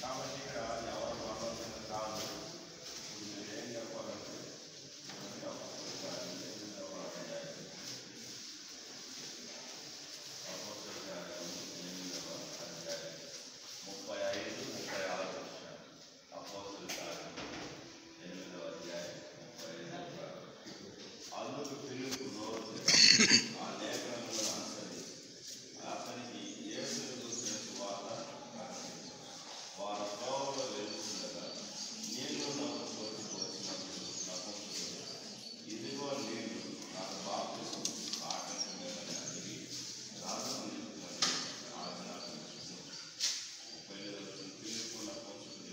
కాబట్టి ఇక్కడ ఎవరు భగవంతుని కాదు మీరు ఏం చెప్పాలంటే ముప్పై ఐదు ముప్పై ఆరు వచ్చారు అపోస్తుల కార్యం ఎనిమిదవ అధ్యాయం ముప్పై ఐదు ముప్పై ఆరు. అందుకు పిలుపు నోరు తెరిచి ఆ లేఖనములను అనుసరించి అతనికి యేసుని గురించిన సువార్త ప్రకటించారు. వారు త్రోవలో వెళ్తుండగా నీళ్లు నమ్ముకొని వచ్చినప్పుడు నపుంసకుడు ఇదిగో నీళ్లు నాకు బాప్తిసం ఆటంకమేనని అడిగి రాజును నిలుపుకొని ఆజ్ఞాపించును ముప్పై ఐదు వచ్చిన పిలుపు నపుంసకుడు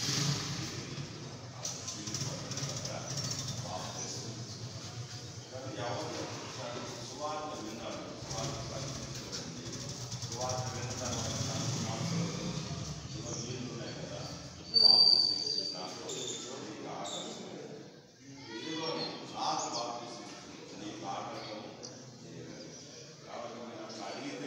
అతను పిలుపు అతనిగా బాప్తిసం కానీ ఎవరు సువార్త విన్నాడు సువార్త ప్రకటించబడింది సువార్త విన్న తర్వాత నాకు మనసులో ఇదిగో నీళ్ళు ఉన్నాయి కదా బాప్తిసం నాకు నీకు ఆటంకం లేదు. ఇదిగో నాకు బాప్తిసం నీకు ఆటంకం లేదు. కాబట్టి నేను అట్లా అడిగితే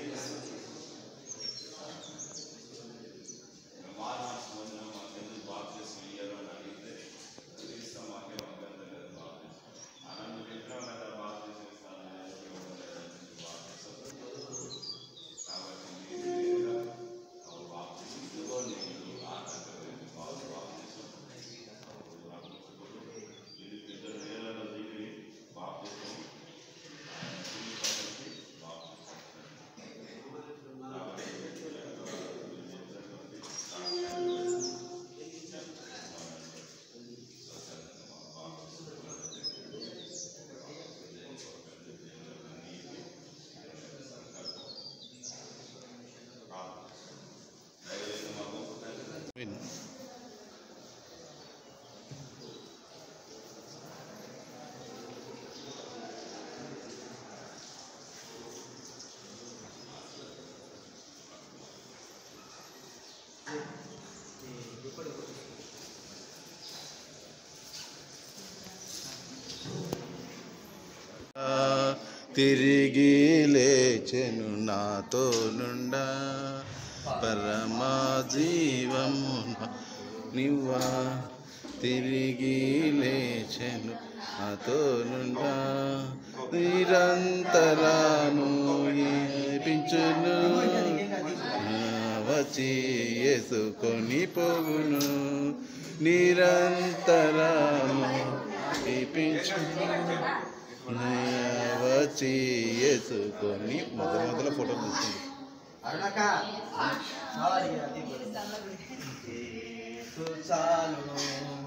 మార్క్స్ పొందిన మాకు ఎందుకు బాప్తిసం ఇయ్యారు అని అడిగితే ఇస్తాం మాకే అభ్యంతరం లేదు బాప్తిసం అనంత విగ్రహం కదా బాప్తిసం ఇస్తాను ఎందుకు ఇవ్వడం లేదని బాప్తిసం కాబట్టి మీరు నేరుగా అప్పుడు బాప్తిసం ఇదిగో నేను ఆటంకమైన బాబు బాప్తిసం అప్పుడు నాకు వీళ్ళు ఇద్దరు నేలలో దిగి బాప్తిసం ఆయన తిరిగి పక్కకి బాప్తిసం కాబట్టి తిరిగి లేచెను నాతో నుండా పరమా జీవము నివ్వా తిరిగి లేచెను నాతో నుండా నిరంతరాము ఏపించును వచ్చి వేసుకొని పోగును నిరంతరము ఏపించును వచ్చి వేసుకొని మొదల మొదల ఫోటో తీస్తుంది అరుణక సారీ అది యేసు చాలును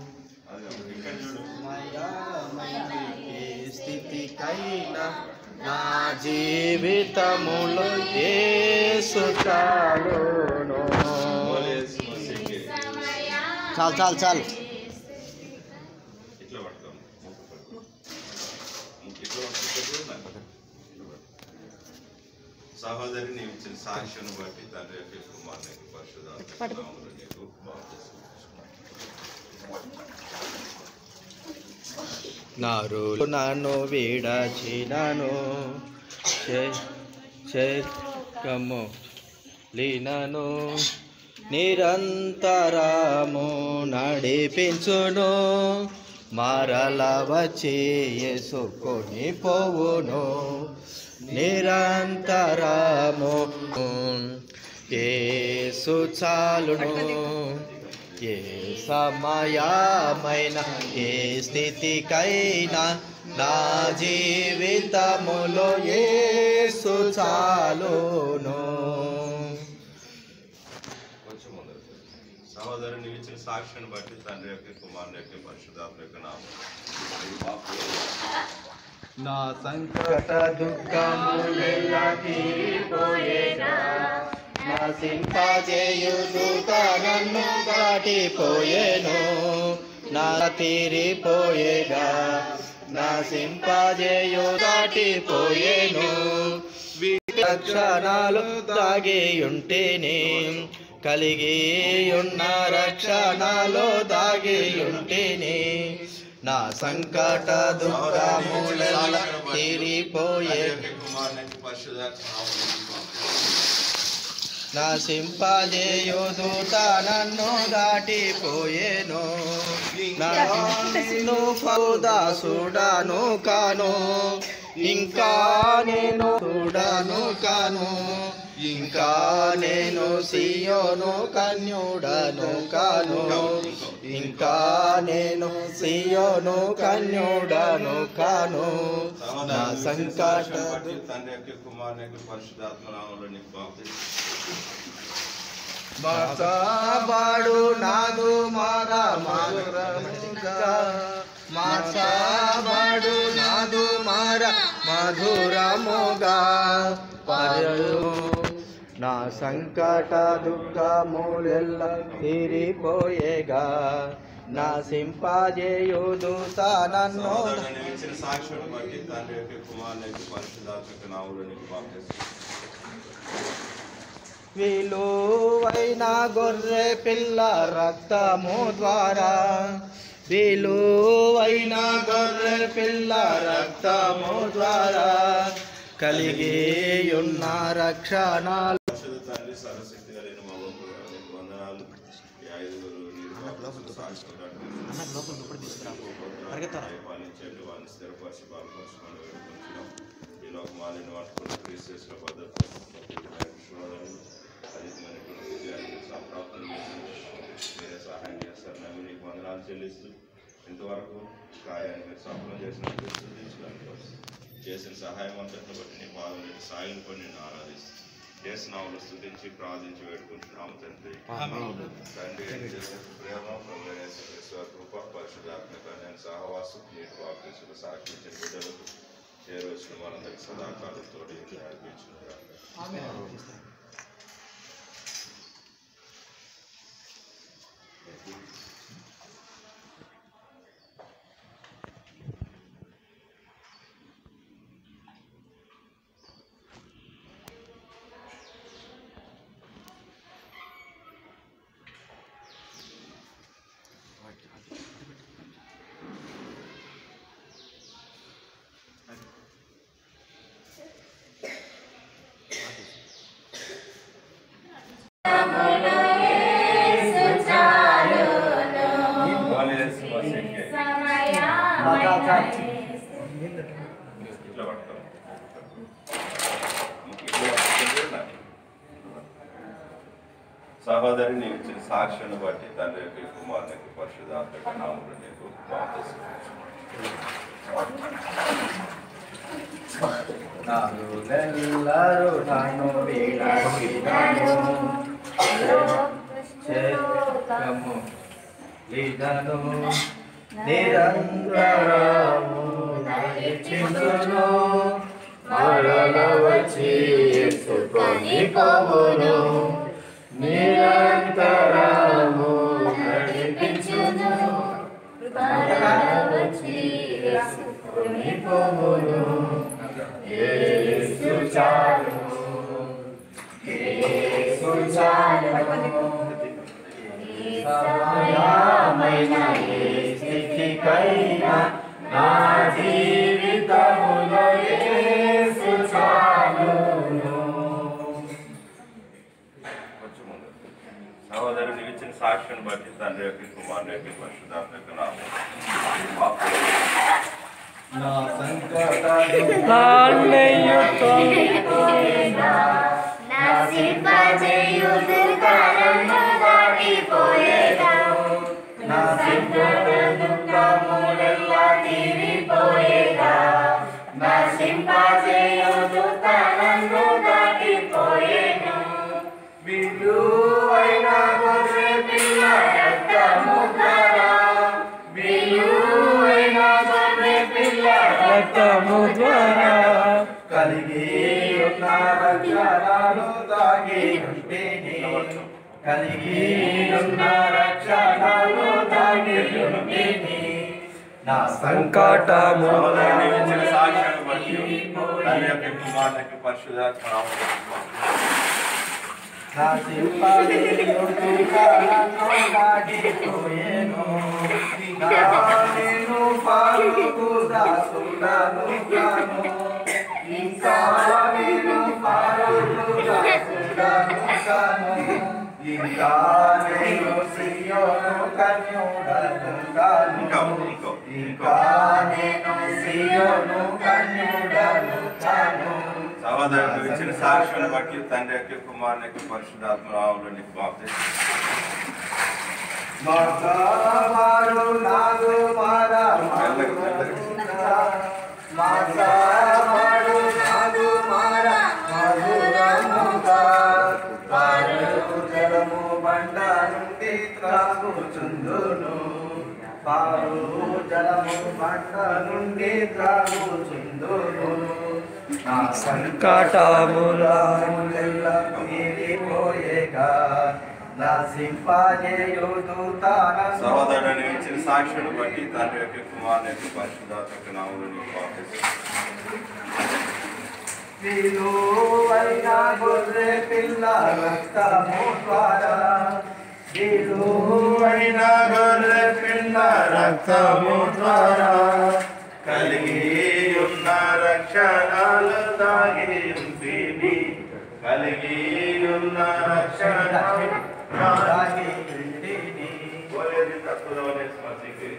మయమైన ఏ స్థితికైనా నా జీవితములో యేసు చాలును చాలు చాలు చాలు ఇట్లా పడతాం ఇట్లా పట్టుకుంటే సహోదరి నీవు ఇచ్చిన సాక్ష్యం బట్టి తండ్రి యొక్క కుమారునికి పరిశుధాత్మకు నీకు బాప్తిసం నారు నన్ను విడచినను శేకము లీనను నిరంతరము నడిపించును మరల వచ్చి ఎసుకొని పోవును నిరంతరము ఏసు చాలును ఏ సమయమైన ఏ స్థితికైనా నా జీవితములో ఏసు చాలును కొంచెం ముందర సహోదరు నీవు ఇచ్చిన సాక్ష్యాన్ని బట్టి తండ్రి యొక్క కుమారుని యొక్క పరిశుధాత్మ యొక్క నామం నీకు బాప్తిసం నా సంకట దుఃఖములెల్లా తీరిపోయేనా నా సింపజేయుదుత నన్ను దాటిపోయేను నా తీరిపోయేగా నా సింపజేయు దాటిపోయేను రక్షణాలు దాగి ఉంటేనే కలిగి ఉన్న రక్షణలో దాగి ఉంటేనే నా సంకట దుఃఖముల తీరిపోయే కుమారుని పరిశుధాత్మ నామం నశింపజేయుదుత నన్ను దాటిపోయేను నేను దాసుడను కాను ఇంకా నేను చూడను కాను ఇంకా నేను సియోను కన్యుడను కాను ఇంకా నేను సియోను కన్యుడను కాను నా సంకట బట్టి తండ్రి యొక్క కుమారుని యొక్క పరిశుద్ధాత్మ నామంలో నీకు బాప్తిస్మం మాసాబాడు నాదు మార మధురముగా మాసాబాడు నాదు మార మధురముగా పరయు నా సంకట దుఃఖములెల్ల తీరిపోయేగా నా సింపాజేయుదు నన్ను సోదరుని ఇచ్చిన సాక్ష్యం బట్టి తండ్రి యొక్క కుమారుని యొక్క పరిశుద్ధాత్మ యొక్క నామంలో నీకు బాప్తిస్మం విలువైన గొర్రె పిల్ల రక్తము ద్వారా విలువైన గొర్రె పిల్ల రక్తము ద్వారా కలిగి ఉన్న రక్షణలు పరిశుద్ధ తండ్రి సర్వశక్తి కలిగిన మా గొప్ప నీకు వందనాలు ఈ ఐదుగురు నీరు బాప్తిస్మ సాక్ష్యం పాలించండి వారిని స్థిరపరిచి బలపరచుకొని వేడుకుంటున్నాం ఈ లోక మాలిన వాడుకున్న క్రీస్తుల పద్ధతి శోధనలు అధికమైనటువంటి విజయాన్ని సంప్రాప్తం మీరే సహాయం చేస్తారు నమ్మి నీకు వందనాలు చెల్లిస్తూ ఇంతవరకు కార్యాన్ని మీరు సఫలం చేసినట్టు స్థుతించడానికి చేసిన సహాయం అంతటిని బట్టి నీ బాధలు సాగిన పని నేను ఆరాధిస్తాను చేసినాములు స్థుతించి ప్రార్థించి వేడుకుంటున్నాము తండ్రి తండ్రి చేసే ప్రేమ ప్రభుత్వ కృప పరిశుధాత్మక నేను సహవాసం నీటి వాక్యసులు సాక్షించిన బిడ్డలకు ఏ రోజున మనందరికి సదాకాలంతో నడిపించుకుంటారు ఇట్లా పట్టుకోవాలి సహోదరి నీవు ఇచ్చిన సాక్ష్యాన్ని బట్టి తండ్రి యొక్క కుమారునికి పరిశుధాత్మక నామములు నీకు బాప్తిస్మం. నారులెల్లరూ నన్ను వీడను చేకము లీదను నిరంతరము నడిచిందును మరల వచ్చి ఎత్తుకొని పోవును నిరంతరము నడిపించును మరల వచ్చి ఎత్తుకొని పోవును యేసు చాలు యేసు చాలు సమయమైన ఏ స్థితికైనా నా జీవితములో యేసు చాలును కొంచెం ముందు. సహోదరి నీవు ఇచ్చిన సాక్ష్యాన్ని బట్టి తండ్రి యొక్క కుమారుని యొక్క పరిశుధాత్మక నామములు నా సంకట నా సంకట దుఃఖములెల్లా తీరిపోయేగా నా సింపాజేయుదు తనను దాటిపోయేను విలువైన గొర్రె పిల్ల రక్తము ద్వారా విలువైన గొర్రె పిల్ల రక్తము ద్వారా కలిగి ఉన్న రక్షణను దాగి ఉంటేనే కలిగి ఉన్న రక్షణను దాగి ఉంటేనే నా సంకటము సహోదరి నీవు ఇచ్చిన సాక్ష్యాన్ని బట్టి తండ్రి యొక్క కుమారునికి పరిశుధాత్మ నామములు నా సింపాజేయుడు తనను దాటిపోయేను నేను పాలుకు దాసుడను కాను ఇంకా నేను పాలుకు దాసుడను కన్యుడను కాను ఇంకా నేను సియోను కన్యుడను కాను ఇంకా, ఇంకా, ఇంకా నేను సియోను కన్యుడను కాను సహోదరుడు ఇచ్చిన సాక్ష్యం బట్టి తండ్రి యొక్క కుమారుని యొక్క పరిశుద్ధాత్మ రావులు నీకు బాప్తిస్మం మాతావారు నాగు మార మాతావారు నాగు మార మధురముగా పారు జలము బండ నుండి త్రాగుచుందును పారు జలము బండ నుండి త్రాగుచుందును నా సంకటములెల్ల తీరిపోయేగా నా సింపాజేయుదు తాన సహోదరుడు ఇచ్చిన సాక్ష్యం బట్టి తండ్రి యొక్క కుమారుని యొక్క పరిశుద్ధాత్మ నామములు నీకు బాప్తిస్మం విలువైన గొర్రె పిల్ల రక్తము ద్వారా విలువైన గొర్రె పిల్ల రక్తము ద్వారా కలిగి ఉన్న రక్షణలు దాగి ఉంటిని కలిగి ఉన్న రక్షణలు దాగి ఉంటిని. పోలేది తప్పులోనే స్మృతికి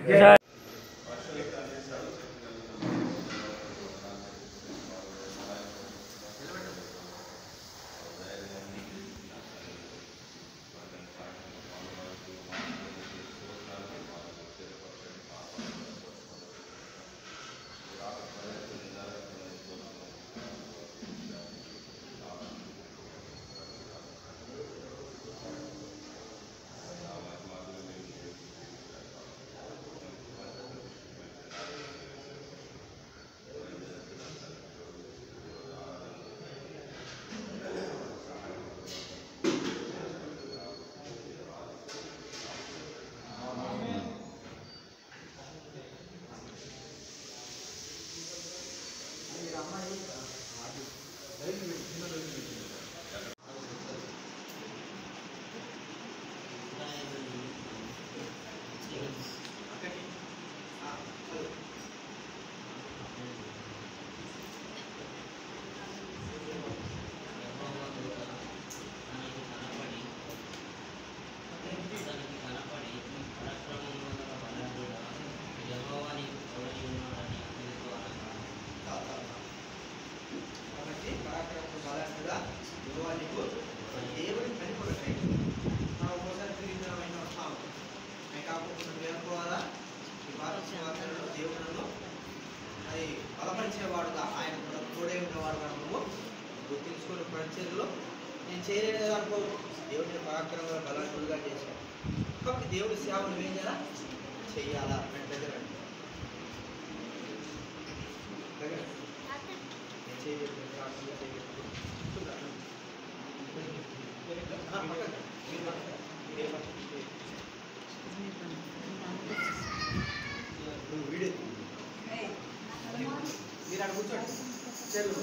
కాబట్టి పరాక్రమ బలంగా యెహోవా నీకు దేవుని పని కొరకై మనం ఒకసారి తిరిగిన వస్తాం అవి కాకుండా వేరుకోవాలా ఈ భారతదేశంలో దేవుడును అది బలపరిచేవాడుగా ఆయన కూడా తోడే ఉన్నవాడుగా నువ్వు గుర్తించుకుని పరిచయలో నేను చేయలేదు అనుకో దేవుడిని పరాక్రమంగా బలవంతుడుగా చేశాను కాబట్టి దేవుడి సేవ నువ్వేం చేయాలా చెయ్యాలా అంటే దగ్గర దగ్గర నేను చేయలేదు ప్రార్థన చేయలేదు ఆ, పక్కన. మీరు పక్కన. మీరే పక్కన. నువ్వు వీడియో తీ. మీరు అక్కడ కూర్చోండి చెల్లు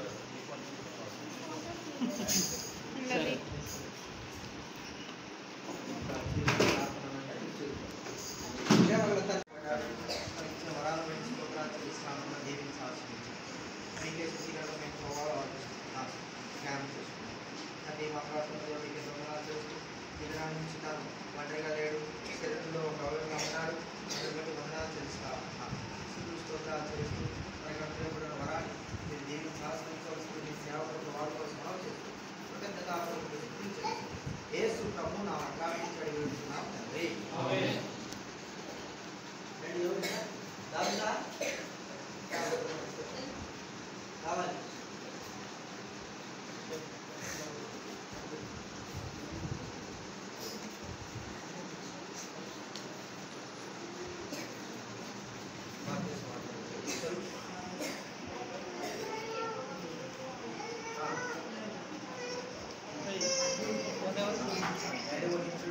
ఒంటరిగా లేడు శరీరంలో ఒక అవయవంగా ఉన్నాడు అందరి బట్టి వందనాలు తెలుస్తా స్థుతులు స్తోత్రాలు చేస్తూ మనకి అనుగ్రహపడిన వరాన్ని మీరు దేవుని శాస్త్రించవలసిన మీ సేవకులకు వాడుకోవాల్సిన మనం చేస్తూ కృతజ్ఞతాపూర్వక స్తుతులు చేస్తూ యేసు ప్రభు నా ప్రార్థించి అడిగి వెళ్తున్నాం తండ్రి రండి ఎవరు దాదా కావాలి ఆ.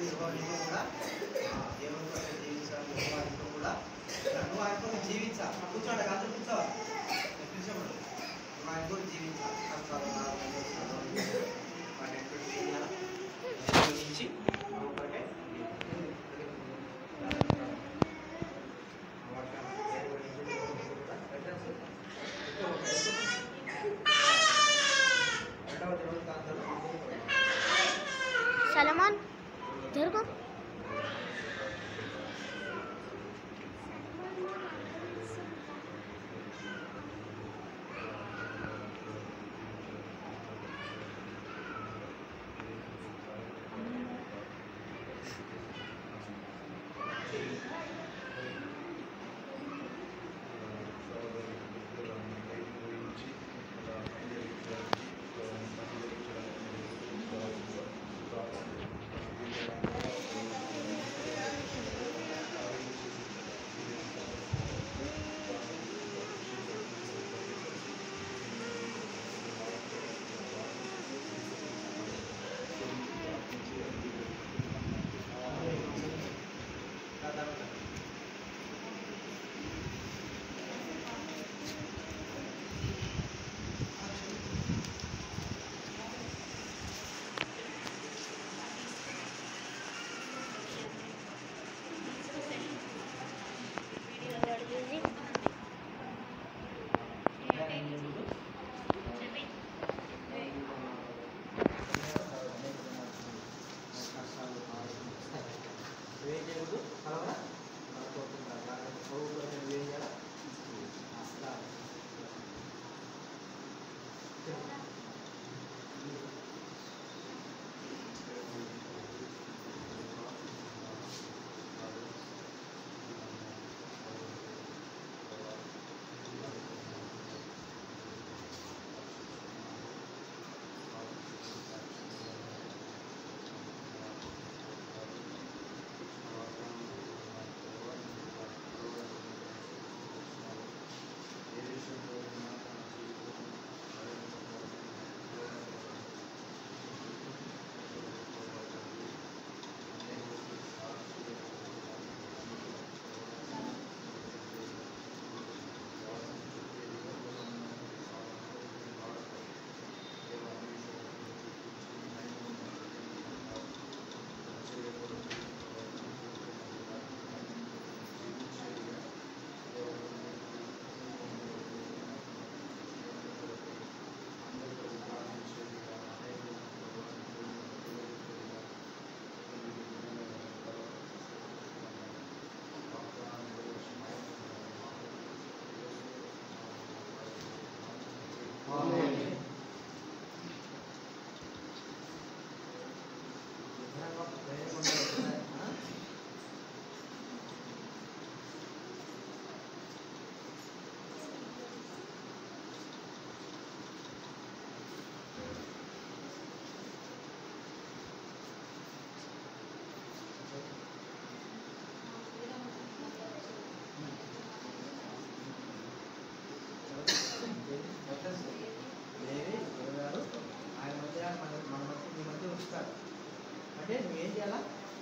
దేవి గురుగారు ఆయన మధ్య మన మన మధ్య మీ మధ్య ఉంచుతారు అంటే నువ్వేం చేయాలా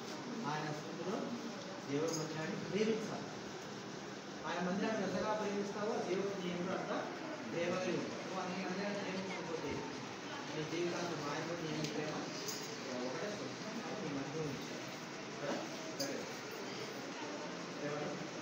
ఆయన స్థితిలో దేవుడి మందిరాన్ని ప్రేమించాలి ఆయన మందిరాన్ని ఎంతగా ప్రేమిస్తావో దేవుడు దేవుడు అంట ప్రేమగా ఉంటావు. నువ్వు అన్ని మందిరాన్ని ప్రేమించకపోతే నీ జీవితాన్ని మాయలో నేను ప్రేమ ఒకటే సొంతం. అది నీ మధ్య ఉంచాలి కదా? సరే ప్రేమగా ఉంచాలి.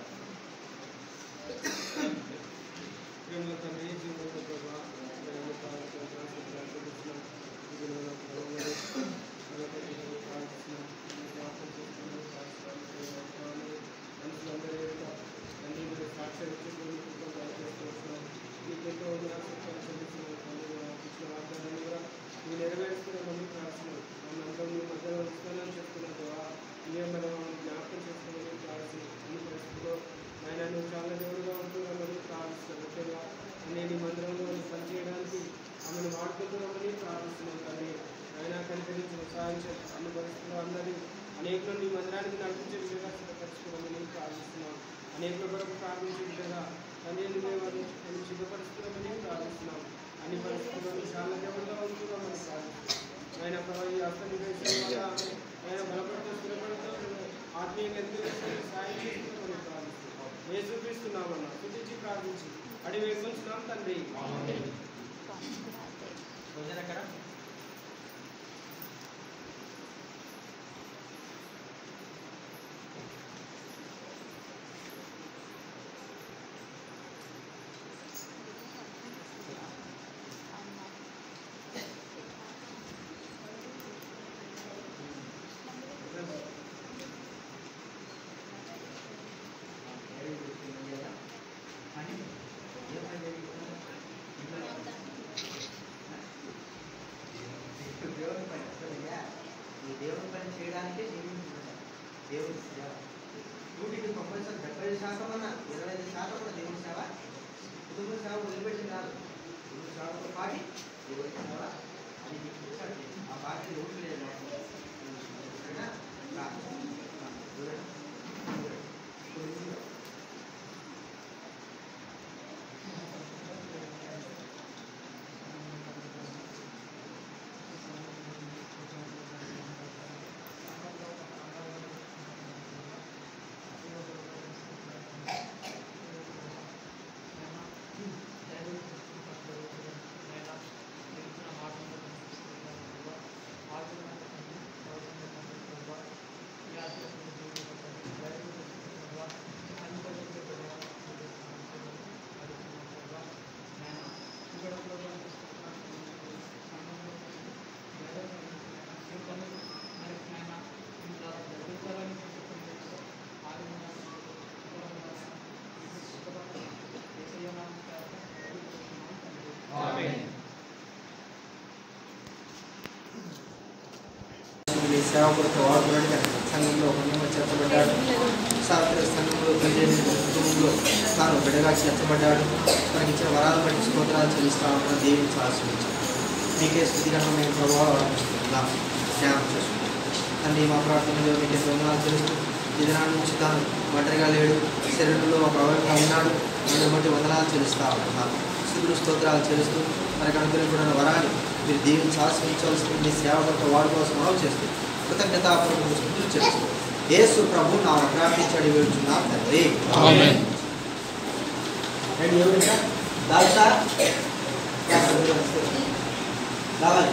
ప్రేమల తండ్రి జీవన ప్రభా ప్రేమల తాను ప్రభా సత్యాలు తెలుస్తున్నాం జీవన ప్రభా అలాగే ప్రార్థిస్తున్నాం ప్రార్థన చేస్తున్నాం ప్రార్థిస్తున్నాం మనుషులందరూ యొక్క అన్ని మీరు సాక్ష్యం ఇచ్చి చేస్తున్నాం మీకు ఎంతో వందనాలు సత్యాలు చెల్లిస్తున్నాం తండ్రి మాకు ఇచ్చిన వాగ్దానాన్ని కూడా మీరు నెరవేరుస్తున్నామని ప్రార్థిస్తున్నాం మమ్మల్ని అందరూ మీ మధ్యలో ఉంచుతానని చెప్తున్నాం ప్రభా ఇవే మనం జ్ఞాపకం చేసుకోమని ప్రార్థిస్తున్నాం అన్ని పరిస్థితుల్లో ఆయన నువ్వు చాలా దేవుడుగా ఉంటున్నామని ప్రార్థిస్తున్నాను ముఖ్యంగా నేను ఈ మందిరంలో పనిచేయడానికి ఆమెను వాడుకుంటున్నామని ప్రార్థిస్తున్నాను కానీ ఆయన కనికరించి సహాయం చేసి అన్ని పరిస్థితుల్లో అందరినీ అనేకులు నీ మందిరానికి నడిపించే విధంగా సిద్ధపరచుకోవమని ప్రార్థిస్తున్నాం అనేకుల కొరకు ప్రార్థించే విధంగా కానీ నువ్వే వారిని కొన్ని సిద్ధపరుస్తున్నామని ప్రార్థిస్తున్నాం అన్ని పరిస్థితుల్లో చాలా దేవుడుగా ఉంటున్నామని ప్రార్థిస్తున్నాం ఆయన ప్రభావ ఈ హస్త నివేశం వల్ల ఆయన బలపడుతూ స్థిరపడుతూ ఆత్మీయంగా ఎంతో సాయం చేస్తున్నామని ప్రార్థిస్తున్నాం యేసుక్రీస్తున్నామన్నా స్తుతించి ప్రార్థించి అడిగి వేసుకుంటున్నాం తండ్రి భోజనం ఎక్కడ దేవుని పని అసలుగా ఈ దేవుని పని చేయడానికే జీవించాలి దేవుని సేవ నూటికి తొంభై శాతం డెబ్బై ఐదు శాతం అన్న ఇరవై ఐదు శాతం అన్న దేవుని సేవ కుటుంబ సేవ వదిలిపెట్టింది కాదు కుటుంబ సేవతో పాటి దేవుని సేవ అది మీకు ఇచ్చాడు దేవుడు. ఆ పార్టీ ఓట్లు లేదు నాకు. ఓకేనా? రా. రా. చూడండి. చూడండి. ఈ సేవకులతో వాడుకోవడానికి సంఘంలో పుణ్యమ చేర్చబడ్డాడు శాస్త్ర సంఘంలో పనిచేసిన కుటుంబంలో తాను బిడగా చేర్చబడ్డాడు తనకి ఇచ్చిన వరాలు బట్టి స్తోత్రాలు చెల్లిస్తా ఉంటాను దీవించి ఆశ్రయించాడు మీకే స్థితిగంగా మేము ప్రభావం ఆరంభిస్తున్నాం జ్ఞానం చేసుకుంటాం తండ్రి మా ప్రార్థనలో మీకే వందనాలు తెలుస్తూ ఈ దినాన్ని నుంచి తాను ఒంటరిగా లేడు శరీరంలో ఒక అవయంగా ఉన్నాడు దాన్ని బట్టి వందనాలు చెల్లిస్తా ఉంటున్నాను స్థుతులు స్తోత్రాలు చెల్లిస్తూ మనకు అనుగ్రహించిన వరాన్ని మీరు దీవించి ఆశ్రయించవలసిన మీ సేవకులతో వాడుకోవాల్సిన మనవి చేస్తూ కృతజ్ఞతాపూర్వక స్థుతులు చెల్లిస్తూ యేసు ప్రభు నా ప్రార్థించడి వేడుచున్నాం తండ్రి ఆమేన్. రండి ఎవరైనా దాల్సా రావాలి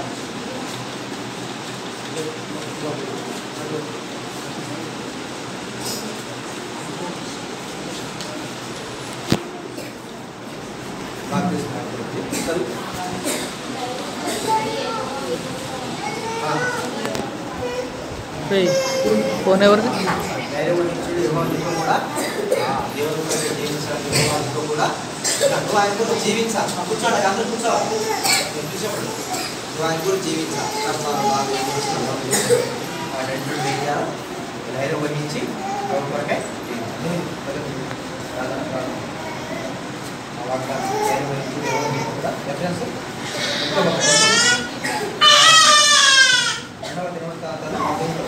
ఫోన్ ఎవరిది ధైర్యం ఇచ్చి యెహోవాతో కూడా ఆ, దేవుని మీద జీవించాలి యెహోవాతో కూడా నువ్వు ఆయన కూడా జీవించాలి కూర్చోండి అందరూ కూర్చోవాలి నేను కూర్చోండి నువ్వు ఆయన కూడా జీవించాలి కర్మాలు బాగా చేస్తున్నావు వాటన్నిటి వెయ్యాలి ధైర్యం వహించి ఎవరి కొరకే ప్రార్థన, ప్రార్థన. ఆ వాగ్దానం ధైర్యం వహించి దేవుని మీద కూడా రెఫరెన్స్ రెండవ దినవృత్తాంతాలు పదమూడవ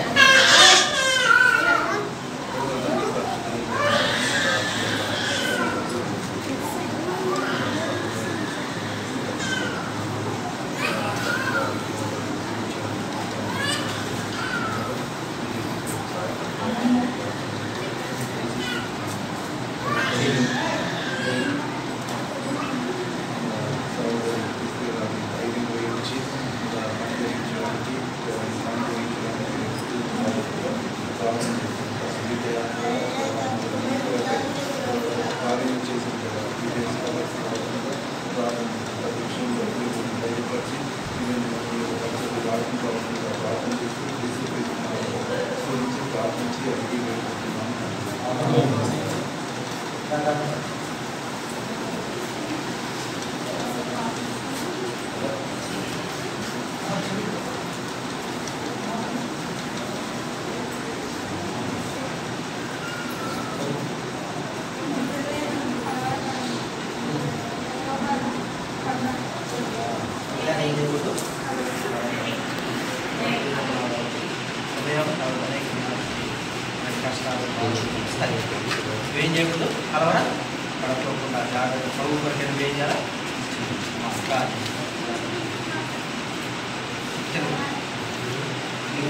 ఇలా ఏం చేయకూడదు ఉదయం అనేక మనకి కష్టాలు బాధలు వస్తాయి ఏం చేయకూడదు కలవరా కడపకుండా జాగ్రత్త ప్రభు కొరకు ఏం చేయాలా ప్రార్థన. చదువు. ఇదిగో.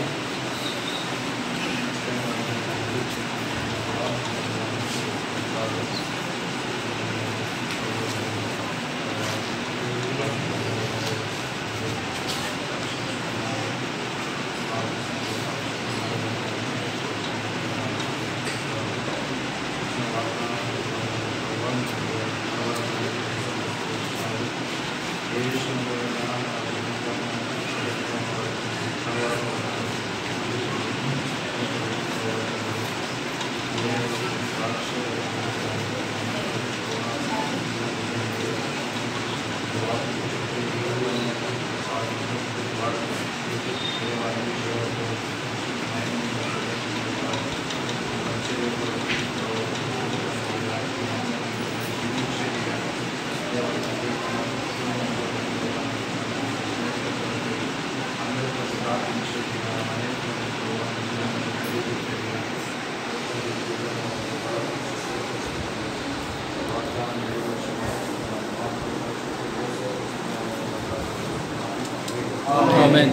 ఆమెన్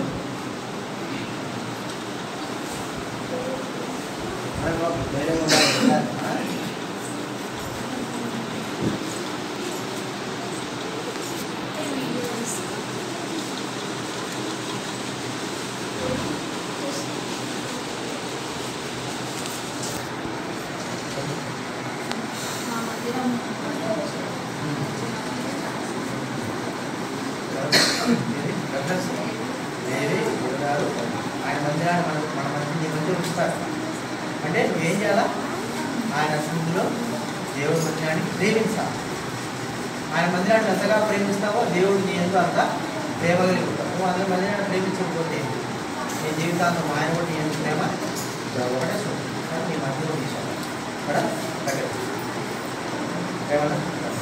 అరే బాబు, ధైర్యంగా ఉండాలి. ఆ? దేవి గురుగారు ఆయన మందిరాన్ని మన మన మధ్య నీ మధ్య ఉంచుతారు అంటే నువ్వేం చేయాలా ఆయన సన్నిధిలో దేవుడి మందిరాన్ని ప్రేమించాలి ఆయన మందిరాన్ని ఎంతగా ప్రేమిస్తావో దేవుడు నీ ఎంతో అంత ప్రేమ కలిగి ఉంటావు నువ్వు అందరి మందిరాన్ని ప్రేమించకపోతే నీ జీవితాంతం ఆయన కూడా నీ ఎందుకు ప్రేమ ఒకటే చూడు. కానీ నీ మధ్యలో తీసుకోవాలి ఇక్కడ దగ్గర ఏమన్నా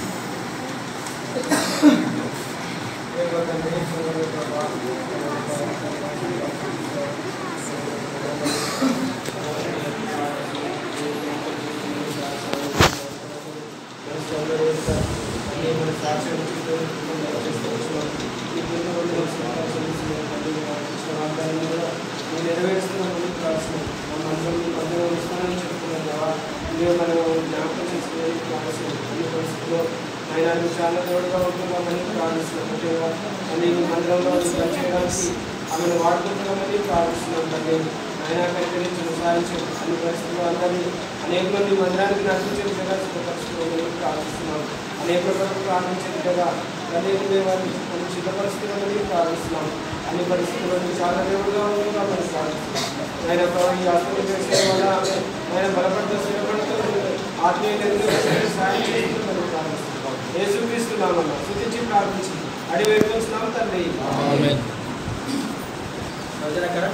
ఆయన చాలా తోడుగా ఉంటున్నామని ప్రార్థిస్తున్నాం ముఖ్యంగా నీకు మందిరంలో చేయడానికి ఆమెను వాడుకుంటున్నామని ప్రార్థిస్తున్నాం తండ్రి ఆయన కనికరించు సాధించు అన్ని పరిస్థితుల్లో అందరినీ అనేక మంది మందిరానికి నడిపించే విధంగా సిద్ధపరుచుకోమని ప్రార్థిస్తున్నాం అనేక కొరకు ప్రార్థించే విధంగా అనేక వారిని మనం సిద్ధపరుస్తున్నామని ప్రార్థిస్తున్నాం అన్ని పరిస్థితుల్లో నీకు చాలా దేవుడుగా ఉంటున్నామని ప్రార్థిస్తున్నాం ఆయన ప్రభు ఈ ఆత్మీయ చేసే వల్ల ఆమె ఆయన బలపడుతూ స్థిరపడుతూ ఆత్మీయ ఎదుగుదల సాయం చేస్తుందని ప్రార్థిస్తున్నాం యేసుక్రీస్తున్నామన్న శుద్ధించి ప్రార్థించి అడిగి వేడుకొస్తున్నాం తండ్రి ఆమెన్ రోజున అక్కడ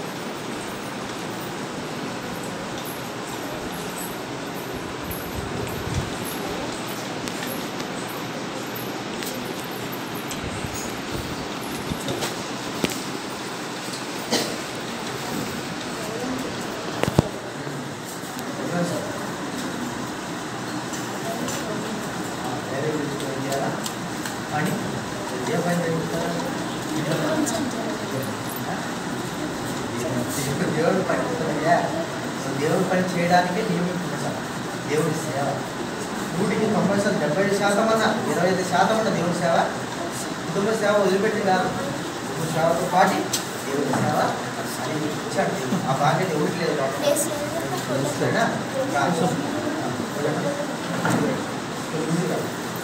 వేరే విషయం చేయాలా పని ఏ పని చేస్తారా దేవుడు పని చేస్తున్నాయ్యా దేవుడు పని చేయడానికే నియమించుకుంటాం దేవుడి సేవ నూటికి తొంభై శాతం డెబ్బై శాతం అన్న ఇరవై ఐదు శాతం అన్న దేవుడి సేవ కుటుంబ సేవ వదిలిపెట్టి కాదు కుటుంబ సేవతో పాటు దేవుడి సేవ అని ఇచ్చాడు ఆ బాధ్యత ఎవరికి లేదు కాబట్టి సరేనా? ప్రార్థన. ముందుగా.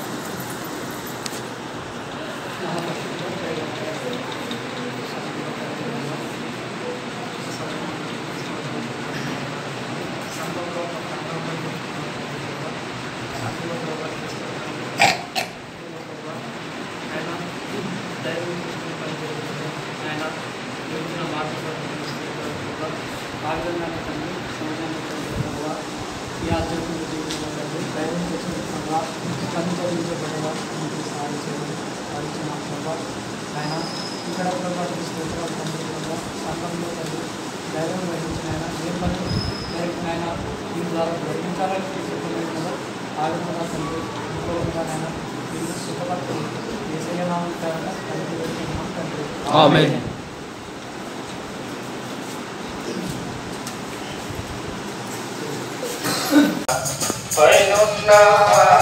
ఆయన ఇక్కడ ప్రభావ తీసుకుంటారు తండ్రి ప్రభావ సంఘంలో తండ్రి ధైర్యం వహించిన ఆయన ఏ పని డైరెక్ట్ ఆయన దీని ద్వారా గ్రహించాలని తీసుకున్నాను కదా ఆ విధంగా తండ్రి ఇంకో విధంగా ఆయన దీన్ని సుఖపడుతుంది ఏసయ్య నామం కారణంగా తండ్రి వేడుకుంటున్నాం తండ్రి ఆమెన్ పైనున్న